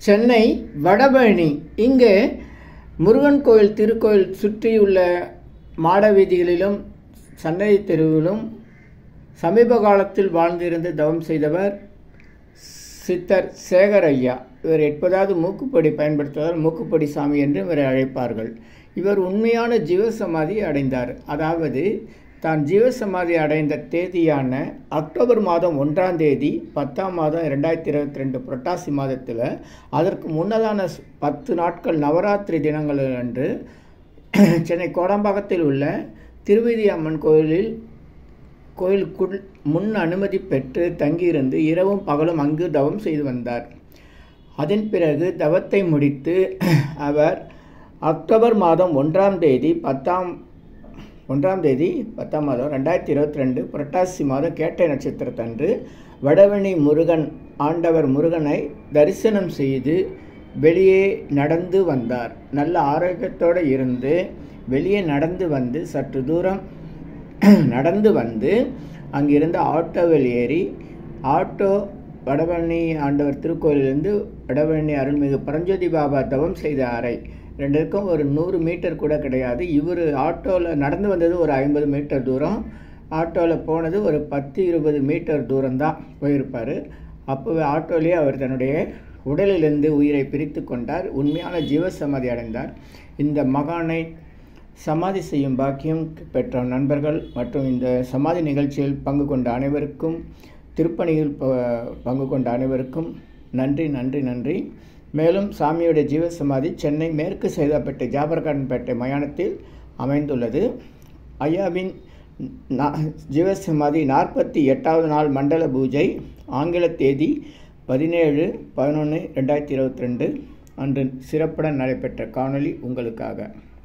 சென்னை வடபழனி இங்கே முருகன் கோயில் திருக்கோயில் சுற்றியுள்ள மாட வீதிகளிலும் சன்னதி தெருவிலும் சமீப காலத்தில் வாழ்ந்திருந்து தவம் செய்தவர் சித்தர் சேகர் ஐயா இவர் எப்போதாவது மூக்குப்பொடி பயன்படுத்துவதால் மூக்குப்பொடி சாமி என்று இவரை அழைப்பார்கள் இவர் உண்மையான ஜீவசமாதி அடைந்தார் அதாவது தான் ஜீவசமாதி அடைந்த தேதியான அக்டோபர் மாதம் ஒன்றாம் தேதி பத்தாம் மாதம் ரெண்டாயிரத்தி இருபத்தி ரெண்டு புரட்டாசி மாதத்தில் அதற்கு முன்னதான ஸ்- பத்து நாட்கள் நவராத்திரி தினங்கள் அன்று சென்னை கோடம்பாக்கத்தில் உள்ள திருவிதி அம்மன் கோயிலில் கோயிலுக்குள் முன் அனுமதி பெற்று தங்கியிருந்து இரவும் பகலும் அங்கு தவம் செய்து வந்தார் அதன் பிறகு தவத்தை முடித்து அவர் அக்டோபர் மாதம் ஒன்றாம் தேதி பத்தாம் ஒன்றாம் தேதி பத்தாம் மாதம் ரெண்டாயிரத்தி இருபத்தி ரெண்டு புரட்டாசி மாதம் கேட்டை நட்சத்திரத்தன்று வடவணி முருகன் ஆண்டவர் முருகனை தரிசனம் செய்து வெளியே நடந்து வந்தார் நல்ல ஆரோக்கியத்தோடு இருந்து வெளியே நடந்து வந்து சற்று தூரம் நடந்து வந்து அங்கிருந்து ஆட்டோவில் ஏறி ஆட்டோ வடபழனி ஆண்டவர் திருக்கோயிலிருந்து வடபழனி அருள்மிகு பரஞ்சோதி பாபா தவம் செய்த அறை ரெண்டுக்கும் ஒரு நூறு மீட்டர் கூட கிடையாது இவர் ஆட்டோவில் நடந்து வந்தது ஒரு ஐம்பது மீட்டர் தூரம் ஆட்டோவில் போனது ஒரு பத்து இருபது மீட்டர் தூரம் தான் போயிருப்பார் அப்போவே ஆட்டோலேயே அவர் தன்னுடைய உடலிலிருந்து உயிரை பிரித்து கொண்டார் உண்மையான ஜீவசமாதி அடைந்தார் இந்த மகானை சமாதி செய்யும் பாக்கியம் பெற்ற நண்பர்கள் மற்றும் இந்த சமாதி நிகழ்ச்சியில் பங்கு கொண்ட அனைவருக்கும் திருப்பணியில் ப- பங்கு கொண்ட அனைவருக்கும் நன்றி நன்றி நன்றி மேலும் சாமியுடைய ஜீவசமாதி சென்னை மேற்கு சைதாப்பேட்டை ஜாபர்கான்பேட்டை மயானத்தில் அமைந்துள்ளது ஐயாவின் நா- ஜீவசமாதி நாற்பத்தி எட்டாவது நாள் மண்டல பூஜை ஆங்கில தேதி பதினேழு பதினொன்று ரெண்டாயிரத்தி இருபத்தி ரெண்டு அன்று சிறப்புடன் நடைபெற்ற காணொளி உங்களுக்காக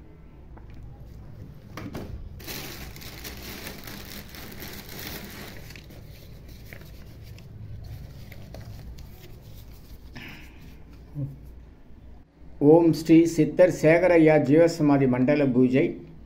ஓம் ஸ்ரீ சித்தர் சேகரையா ஜீவசமாதி மண்டல பூஜை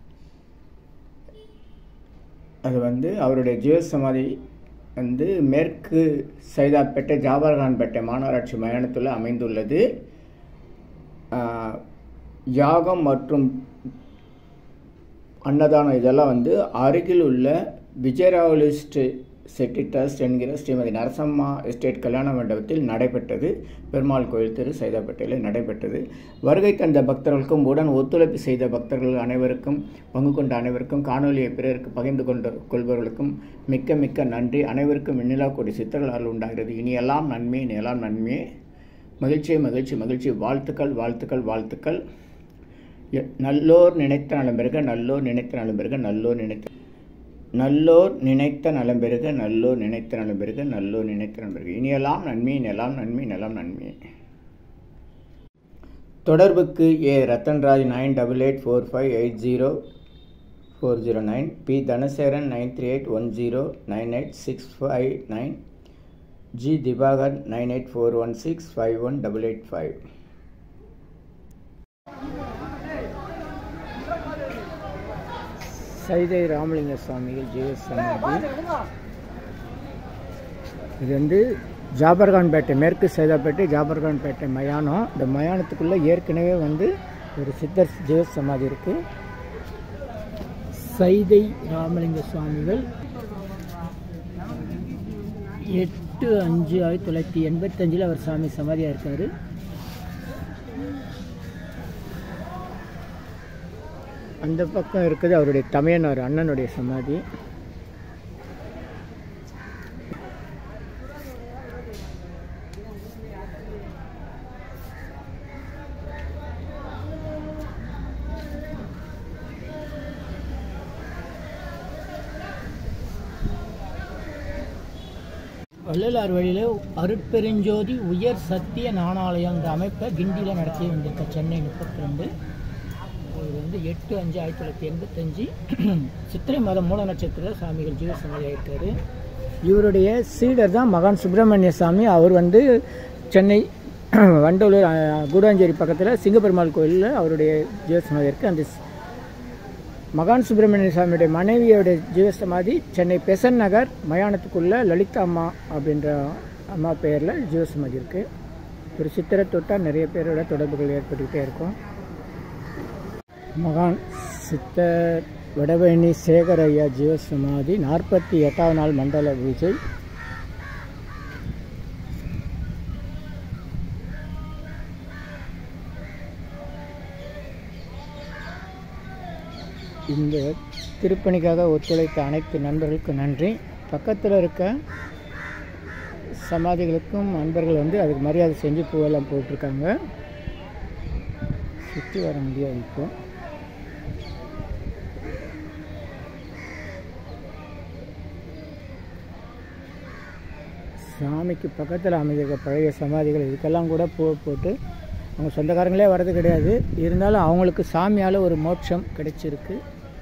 அது வந்து அவருடைய ஜீவசமாதி வந்து மேற்கு சைதாப்பேட்டை ஜாபர்கான்பேட்டை மாநகராட்சி மயானத்தில் அமைந்துள்ளது ஆஹ், யாகம் மற்றும் அன்னதானம் இதெல்லாம் வந்து அருகில் உள்ள விஜயராவலிஸ்ட் செட்டி ட்ரஸ்ட் என்கிற ஸ்ரீமதி நரசம்மா எஸ்டேட் கல்யாண மண்டபத்தில் நடைபெற்றது பெருமாள் கோயில் தெரு சைதாப்பேட்டையில் நடைபெற்றது வருகை தந்த பக்தர்களுக்கும் உடன் ஒத்துழைப்பு செய்த பக்தர்கள் அனைவருக்கும் பங்கு கொண்ட அனைவருக்கும் காணொலியை பிறருக்கு பகிர்ந்து கொண்ட கொள்பவர்களுக்கும் மிக்க மிக்க நன்றி அனைவருக்கும் வெண்ணிலா கோடி சித்தர்களால் உண்டாகிறது இனி எல்லாம் நன்மை இனி எல்லாம் நன்மையே மகிழ்ச்சி மகிழ்ச்சி மகிழ்ச்சி வாழ்த்துக்கள் வாழ்த்துக்கள் வாழ்த்துக்கள் எ- நல்லோர் நினைத்த நலம் பெருக நல்லோர் நினைத்த நலம் பெருக நல்லோர் நினைத்த நல்லோர் நினைத்த நலம் பெருக நல்லோர் நினைத்த நலம் பெருக நல்லோர் நினைத்த நலம் பெருக இனியெல்லாம் நன்மை நெலாம் நன்மை நலம் நன்மை தொடர்புக்கு A Rathanraj nine double eight four five eight zero four zero nine B Dhanaseran nine three eight one zero nine eight six five nine G Diwakar nine eight four one six five one double eight five Saidai Ramalinga Swamigal ஜீவசமாதி இது வந்து ஜாபர்கான்பேட்டை மேற்கு சைதாப்பேட்டை ஜாபர்கான்பேட்டை மயானம் இந்த மயானத்துக்குள்ளே ஏற்கனவே வந்து ஒரு சித்தர் ஜீவசமாதி இருக்குது சைதை ராமலிங்க சுவாமிகள் எட்டு அஞ்சு ஆயிரத்தி தொள்ளாயிரத்தி எண்பத்தஞ்சில் அவர் சாமி சமாதியாக இருக்கார் அந்த பக்கம் இருக்குது அவருடைய தமையனார் அண்ணனுடைய சமாதி வள்ளலார் வழியில் அருட்பெருஞ்சோதி உயர் சத்திய நாணாலயங்கிற அமைப்பை கிண்டியில் நடத்தி வந்திருக்க சென்னை முப்பத்தி ரெண்டு இது வந்து எட்டு அஞ்சு ஆயிரத்தி தொள்ளாயிரத்தி எண்பத்தஞ்சு சித்திரை மாதம் மூல நட்சத்திர சாமிகள் ஜீவசமாதியாக இருக்காரு இவருடைய சீடர் தான் மகான் சுப்பிரமணிய சாமி அவர் வந்து சென்னை வண்டலூர் அஹ், கூடாஞ்சேரி பக்கத்தில் சிங்கப்பெருமாள் கோயிலில் அவருடைய ஜீவசமாதி இருக்குது அந்த ஸ்- மகான் சுப்பிரமணிய சாமியுடைய மனைவியோட ஜீவசமாதி சென்னை பெசன் நகர் மயானத்துக்குள்ள லலிதா அம்மா அப்படின்ற அம்மா பெயரில் ஜீவசமாதி இருக்குது ஒரு சித்திரை தொட்டால் நிறைய பேரோட தொடர்புகள் ஏற்பட்டுக்கிட்டே இருக்கும் மகான் சித்தர் வடபழனி சேகர் ஐயா ஜீவசமாதி நாற்பத்தி எட்டாவது நாள் மண்டல பூஜை இந்த திருப்பணிக்காக ஒத்துழைத்த அனைத்து நண்பர்களுக்கும் நன்றி பக்கத்தில் இருக்க சமாதிகளுக்கும் நண்பர்கள் வந்து அதுக்கு மரியாதை செஞ்சு பூவெல்லாம் போட்டிருக்காங்க சுற்றி வர முடியாது இப்போ சாமிக்கு பக்கத்தில் அமைந்திருக்க பழைய சமாதிகள் இதுக்கெல்லாம் கூட பூ போட்டு அவங்க சொந்தக்காரங்களே வர்றது கிடையாது இருந்தாலும் அவங்களுக்கு சாமியால் ஒரு மோட்சம் கிடைச்சிருக்கு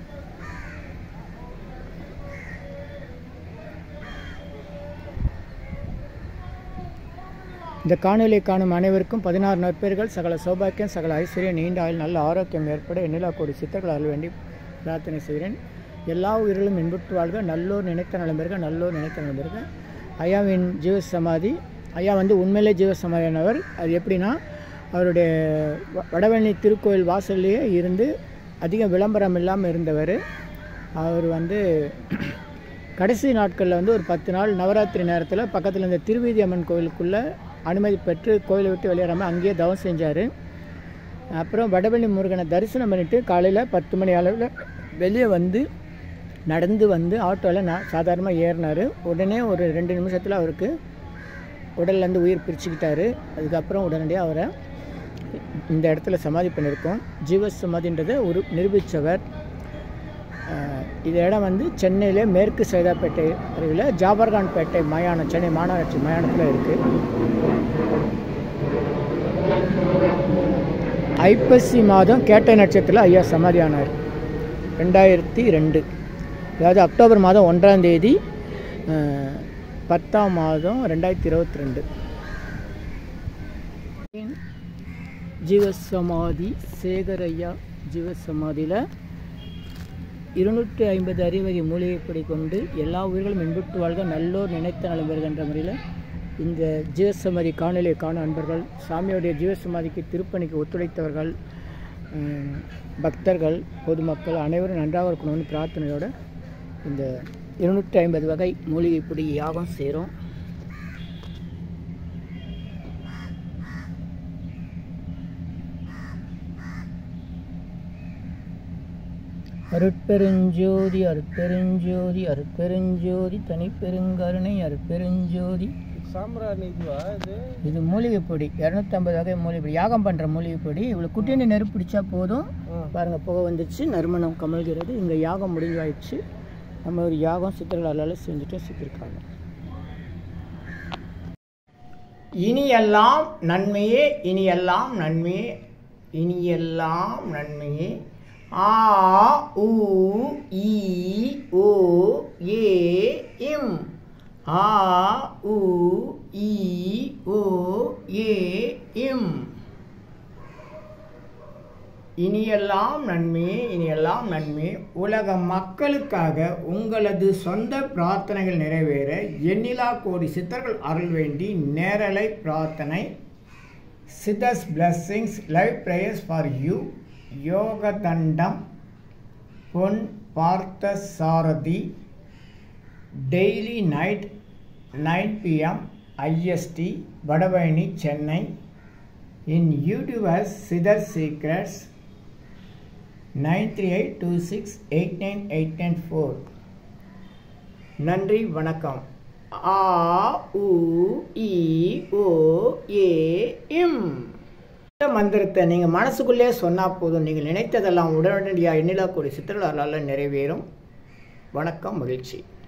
இந்த காணொலியை காணும் அனைவருக்கும் பதினாறு நற்பேர்கள் சகல சௌபாக்கியம் சகல ஐஸ்வர்யம் நீண்ட ஆயுள் நல்ல ஆரோக்கியம் ஏற்பட எண்ணிலா கோடி சித்தர்கள் அருள் வேண்டி பிரார்த்தனை செய்கிறேன் எல்லா உயிர்களும் இன்புற்று வாழ்க நல்லோர் நினைத்த நலம் பெறுக நல்லோர் நினைத்த நலம் பெறுக ஐயாவின் ஜீவ சமாதி ஐயா வந்து உண்மையிலே ஜீவ சமாதியானவர் அது எப்படின்னா அவருடைய வ- வடபழனி திருக்கோயில் வாசல்லையே இருந்து அதிக விளம்பரம் இல்லாமல் இருந்தவர் அவர் வந்து கடைசி நாட்களில் வந்து ஒரு பத்து நாள் நவராத்திரி நேரத்தில் பக்கத்தில் இந்த திருவீதி அம்மன் கோயிலுக்குள்ளே அனுமதி பெற்று கோயிலை விட்டு வெளியேறாமல் அங்கேயே தவம் செஞ்சார் அப்புறம் வடபழனி முருகனை தரிசனம் பண்ணிட்டு காலையில் பத்து மணி அளவில் வெளியே வந்து நடந்து வந்து ஆட்டோவில் நான் சாதாரணமாக ஏறினார் உடனே ஒரு ரெண்டு நிமிஷத்தில் அவருக்கு உடல்லேருந்து உயிர் பிரிச்சுக்கிட்டாரு அதுக்கப்புறம் உடனடியாக அவரை இந்த இடத்துல சமாதி பண்ணியிருக்கோம் ஜீவ சமாதின்றதை ஒரு நிரூபித்தவர் அஹ், இந்த இடம் வந்து சென்னையிலே மேற்கு சைதாப்பேட்டை அருகில் ஜாபர்கான்பேட்டை மயானம் சென்னை மாநகராட்சி மயானத்தில் இருக்குது ஐப்பசி மாதம் கேட்டை நட்சத்திரத்தில் ஐயா சமாதியானார் ரெண்டாயிரத்தி ரெண்டு அதாவது அக்டோபர் மாதம் ஒன்றாம் தேதி அஹ், பத்தாம் மாதம் ரெண்டாயிரத்தி இருபத்தி ரெண்டு ஜீவசமாதி சேகர் ஐயா ஜீவசமாதியில் இருநூற்றி ஐம்பது அறிவகை மூலிகைப்படி கொண்டு எல்லா உயிர்களும் இன்புற்று வாழ்க நல்லோர் நினைத்த நலம் பெறுகின்ற முறையில் இந்த ஜீவசமாதி காணொலியை காண அன்பர்கள் சாமியுடைய ஜீவசமாதிக்கு திருப்பணிக்கு ஒத்துழைத்தவர்கள் உம், பக்தர்கள் பொதுமக்கள் அனைவரும் நன்றாக இருக்கணும்னு பிரார்த்தனையோட இந்த இருநூற்றி ஐம்பது வகை மூலிகைப்பொடி யாகம் செய்கிறோம் அருட்பெருஞ்சோதி அருட்பெருஞ்சோதி அருட்பெருஞ்சோதி தனிப்பெருங்கருணை அருட்பெருஞ்சோதி சாம்பிராணி இதுவா இது இது மூலிகை பொடி இரநூத்தம்பது வகை மூலிகை பொடி யாகம் பண்ணுற மூலிகை பொடி இவ்வளோ குட்டினி நெருப்பு பிடிச்சா போதும் பாருங்க புகை வந்துச்சு நறுமணம் கமழ்கிறது இங்கே யாகம் முடிஞ்சாயிடுச்சு நம்ம ஒரு யாகம் சித்தர்களால் செஞ்சுட்டு சுற்றிருக்காங்க இனியெல்லாம் நன்மையே இனியெல்லாம் நன்மையே இனியெல்லாம் நன்மையே ஆ உ ஈ ஓ ஏ இம் ஆ உ ஈ ஓ ஏ இம் இனியெல்லாம் நன்மையே இனியெல்லாம் நன்மையே உலக மக்களுக்காக உங்களது சொந்த பிரார்த்தனைகள் நிறைவேற எண்ணிலா கோடி சித்தர்கள் அருள் வேண்டி நேரலை பிரார்த்தனை Siddhas blessings live prayers for you Yoga Thandam Pon Parthasarathy daily night nine PM IST Vadapalani Chennai in YouTubers Siddhar secrets nine three eight two six eight nine eight nine four நன்றி வணக்கம் ஆ உ இ ஓ ஏ இம் இந்த மந்திரத்தை நீங்கள் மனசுக்குள்ளே சொன்னால் போதும் நீங்கள் நினைத்ததெல்லாம் உடனடியாக எண்ணிலா கோடி சித்திரலால் நிறைவேறும் வணக்கம் மகிழ்ச்சி